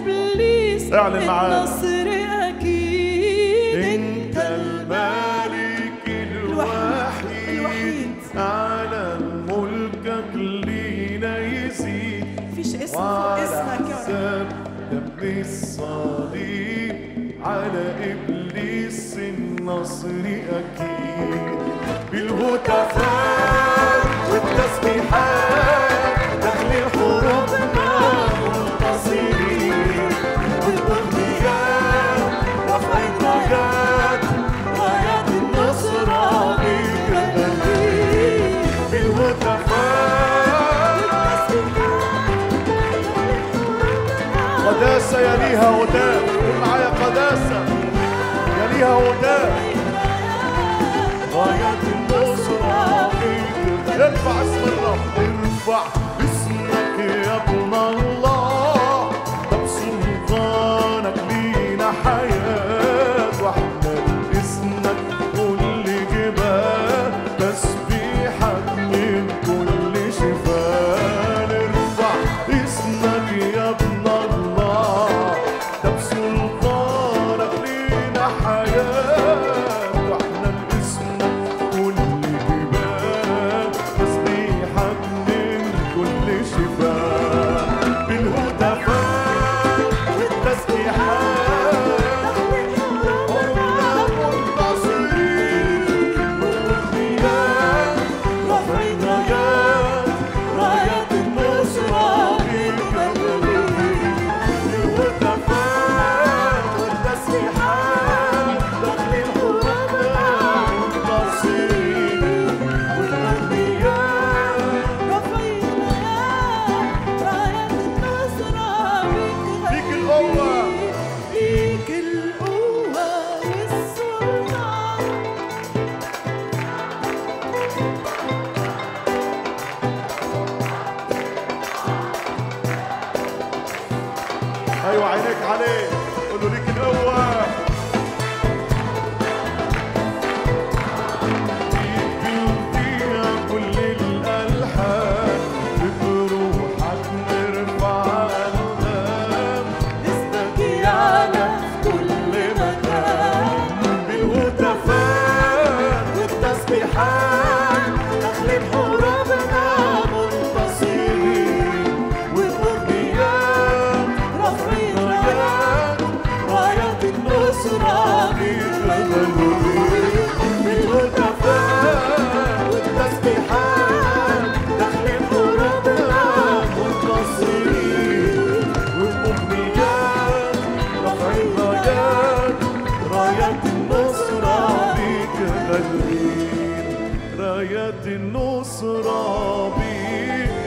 إبليس اعلن معانا. النصر أكيد انت الملك الوحيد الوحيد. اعلن ملكك لينا يزيد فيش اسم فوق وعلى اسمك يا رب حساب دم الصليب على ابليس النصر اكيد بالهتافات والتسبيحات داخل حروبنا منتصرين والاغنيات رفع الرايات رايات النصرة بالجبلين بالهتافات قداسة يليها هداء قول معايا قداسة يليها هداء غاية النصرة فيك ارفع اسم الرب ارفع اسمك يا ابن الله طب سلطانك لينا حياة واحنا اسمك كل جبال تسبيحك من كل شفاء ارفع اسمك يا ابن الله طب سلطانك لينا حياة واحنا اسمك كل جبال تسبيحك من كل شفاء بالهتافات والتسبيحات قلنا منتصرين والأغنيات رافعين رايات رايات النصرة بالجبلين بالهتافات والتسبيحات داخلين حروبنا منتصرين والأغنيات ليك القوة ليك القوة والسلطان ايوه عينيك عليه قول له ليك القوة فيها كل الألحان بروحك نرفع ألحان اسمك يعلى في كل مكان بالهتافات والتسبيحات داخلين حروبنا منتصرين والأغنيات رافعين رايات رايات النصرة بالجبلين بالهتافات والتسبيحات داخلين حروبنا منتصرين والأغنيات رافعين رايات رايات النصرة بك غالبين رايات النصرة بك